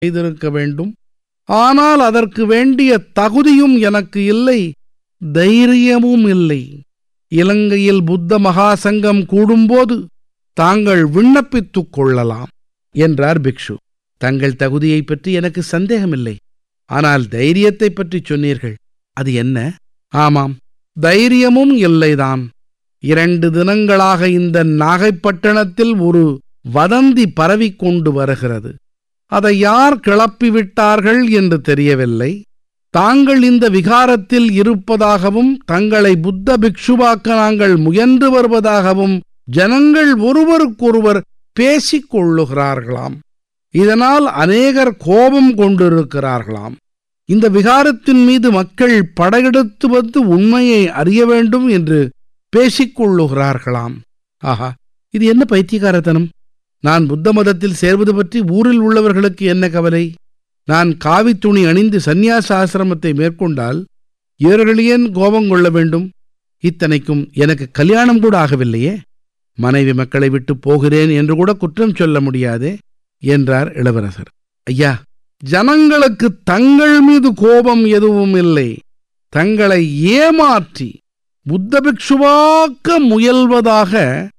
செய்திருக்க வேண்டும் ஆனால் அதற்கு வேண்டிய தகுதியும் எனக்கு இல்லை தைரியமும் இல்லை இலங்கையில் புத்த மகாசங்கம் கூடும்போது தாங்கள் விண்ணப்பித்துக் கொள்ளலாம் என்றார் பிக்ஷு தங்கள் தகுதியைப் பற்றி எனக்கு சந்தேகமில்லை ஆனால் தைரியத்தைப் பற்றி சொன்னீர்கள் அது என்ன ஆமாம் தைரியமும் இல்லைதான் இரண்டு தினங்களாக இந்த நாகைப்பட்டினத்தில் ஒரு வதந்தி பரவிக் கொண்டு வருகிறது அதை யார் கிளப்பிவிட்டார்கள் என்று தெரியவில்லை தாங்கள் இந்த விகாரத்தில் இருப்பதாகவும் தங்களை புத்த பிக்ஷுவாக்க நாங்கள் முயன்று வருவதாகவும் ஜனங்கள் ஒருவருக்கொருவர் பேசிக் கொள்ளுகிறார்களாம் இதனால் அநேகர் கோபம் கொண்டிருக்கிறார்களாம் இந்த விகாரத்தின் மீது மக்கள் படையெடுத்து வந்து உண்மையை அறிய வேண்டும் என்று பேசிக் கொள்ளுகிறார்களாம் ஆஹா இது என்ன பைத்தியகாரத்தனம் நான் புத்த மதத்தில் சேர்வது பற்றி ஊரில் உள்ளவர்களுக்கு என்ன கவலை நான் காவி துணி அணிந்து சந்நியாச ஆசிரமத்தை மேற்கொண்டால் இவர்கள் ஏன் கோபம் கொள்ள வேண்டும் இத்தனைக்கும் எனக்கு கல்யாணம் கூட ஆகவில்லையே மனைவி மக்களை விட்டு போகிறேன் என்று கூட குற்றம் சொல்ல முடியாதே என்றார் இளவரசர் ஐயா ஜனங்களுக்கு தங்கள் மீது கோபம் எதுவும் இல்லை தங்களை ஏமாற்றி புத்த பிக்ஷுவாக்க முயல்வதாக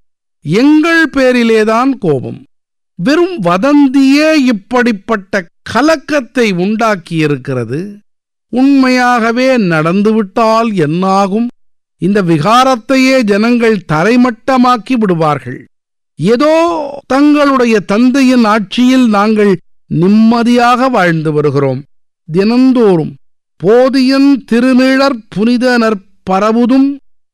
எங்கள் பேரிலேதான் கோபம் வெறும் வதந்தியே இப்படிப்பட்ட கலக்கத்தை உண்டாக்கியிருக்கிறது உண்மையாகவே நடந்துவிட்டால் என்னாகும் இந்த விகாரத்தையே ஜனங்கள் தரைமட்டமாக்கி விடுவார்கள் ஏதோ தங்களுடைய தந்தையின் ஆட்சியில் நாங்கள் நிம்மதியாக வாழ்ந்து வருகிறோம் தினந்தோறும் போதியன் திருநிழற் புனிதனர் பரவுதும்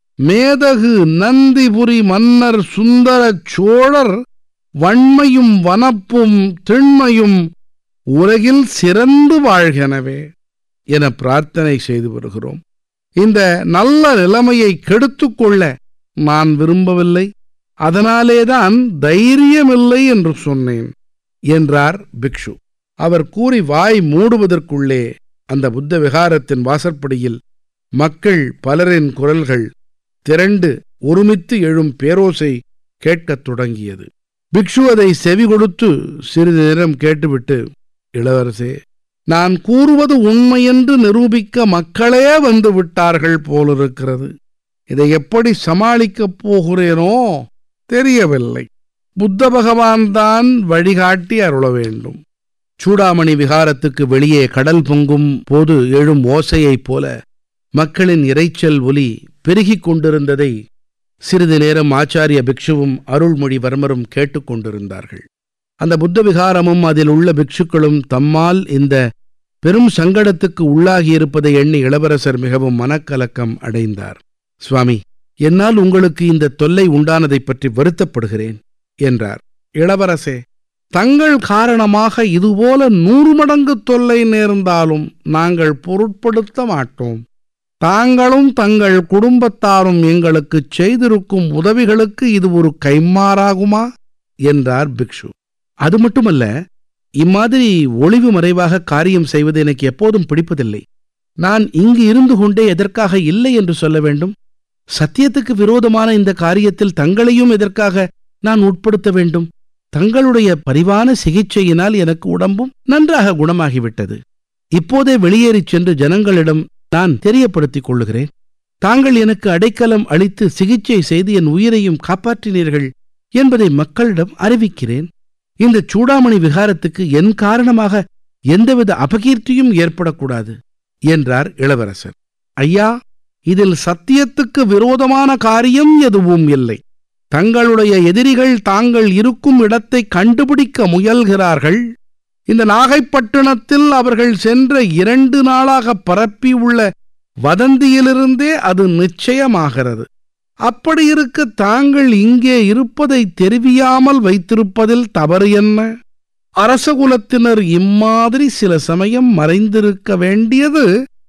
மேதகு நந்திபுரி மன்னர் சுந்தரச் சோழர் வன்மையும் வனப்பும் திண்மையும் உலகில் சிறந்து வாழ்கெனவே என பிரார்த்தனை செய்து வருகிறோம் இந்த நல்ல நிலைமையை கெடுத்துக் கொள்ள நான் விரும்பவில்லை அதனாலேதான் தைரியமில்லை என்று சொன்னேன் என்றார் பிக்ஷு அவர் கூறி வாய் மூடுவதற்குள்ளே அந்த புத்த விகாரத்தின் வாசற்படியில் மக்கள் பலரின் குரல்கள் திரண்டு ஒருமித்து எழும் பேரோசை கேட்கத் தொடங்கியது பிக்ஷு அதை செவி கொடுத்து சிறிது நேரம் கேட்டுவிட்டு இளவரசே நான் கூறுவது உண்மையென்று நிரூபிக்க மக்களே வந்து விட்டார்கள் போலிருக்கிறது இதை எப்படி சமாளிக்கப் போகிறேனோ தெரியவில்லை புத்த பகவான் தான் வழிகாட்டி அருள வேண்டும் சூடாமணி விகாரத்துக்கு வெளியே கடல் பொங்கும் போது எழும் ஓசையைப் போல மக்களின் இரைச்சல் ஒலி பெருகிக் கொண்டிருந்ததை சிறிது நேரம் ஆச்சாரிய பிக்ஷுவும் அருள்மொழிவர்மரும் கேட்டுக்கொண்டிருந்தார்கள் அந்த புத்த விகாரமும் அதில் உள்ள பிக்ஷுக்களும் தம்மால் இந்த பெரும் சங்கடத்துக்கு உள்ளாகியிருப்பதை எண்ணி இளவரசர் மிகவும் மனக்கலக்கம் அடைந்தார் சுவாமி என்னால் உங்களுக்கு இந்த தொல்லை உண்டானதைப் பற்றி வருத்தப்படுகிறேன் என்றார் இளவரசே தங்கள் காரணமாக இதுபோல நூறு மடங்கு தொல்லை நேர்ந்தாலும் நாங்கள் பொருட்படுத்த மாட்டோம் தாங்களும் தங்கள் குடும்பத்தாரும் எங்களுக்குச் செய்திருக்கும் உதவிகளுக்கு இது ஒரு கைமாறாகுமா என்றார் பிக்ஷு அது மட்டுமல்ல இம்மாதிரி ஒளிவு மறைவாக காரியம் செய்வது எனக்கு எப்போதும் பிடிப்பதில்லை நான் இங்கு இருந்து கொண்டே எதற்காக இல்லை என்று சொல்ல வேண்டும் சத்தியத்துக்கு விரோதமான இந்த காரியத்தில் தங்களையும் எதற்காக நான் உட்படுத்த வேண்டும் தங்களுடைய பரிவான சிகிச்சையினால் எனக்கு உடம்பும் நன்றாக குணமாகிவிட்டது இப்போதே வெளியேறிச் சென்று ஜனங்களிடம் நான் தெரியப்படுத்திக் கொள்ளுகிறேன் தாங்கள் எனக்கு அடைக்கலம் அளித்து சிகிச்சை செய்து என் உயிரையும் காப்பாற்றினீர்கள் என்பதை மக்களிடம் அறிவிக்கிறேன் இந்த சூடாமணி விகாரத்துக்கு என் காரணமாக எந்தவித அபகீர்த்தியும் ஏற்படக்கூடாது என்றார் இளவரசர் ஐயா இதில் சத்தியத்துக்கு விரோதமான காரியம் எதுவும் இல்லை தங்களுடைய எதிரிகள் தாங்கள் இருக்கும் இடத்தை கண்டுபிடிக்க முயல்கிறார்கள் இந்த நாகைப்பட்டினத்தில் அவர்கள் சென்ற இரண்டு நாளாக பரப்பியுள்ள வதந்தியிலிருந்தே அது நிச்சயமாகிறது அப்படி இருக்க தாங்கள் இங்கே இருப்பதை தெரிவியாமல் வைத்திருப்பதில் தவறு என்ன அரசகுலத்தினர் இம்மாதிரி சில சமயம் மறைந்திருக்க வேண்டியது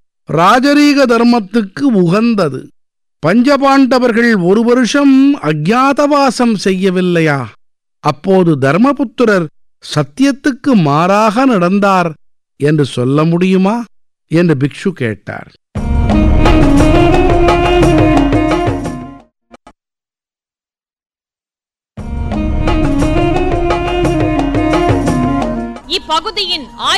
ராஜரீக தர்மத்துக்கு உகந்தது பஞ்சபாண்டவர்கள் ஒரு வருஷம் அஜாதவாசம் செய்யவில்லையா அப்போது தர்மபுத்திரர் சத்தியத்துக்கு மாறாக நடந்தார் என்று சொல்ல முடியுமா என்று பிக்ஷு கேட்டார் இப்பகுதியின்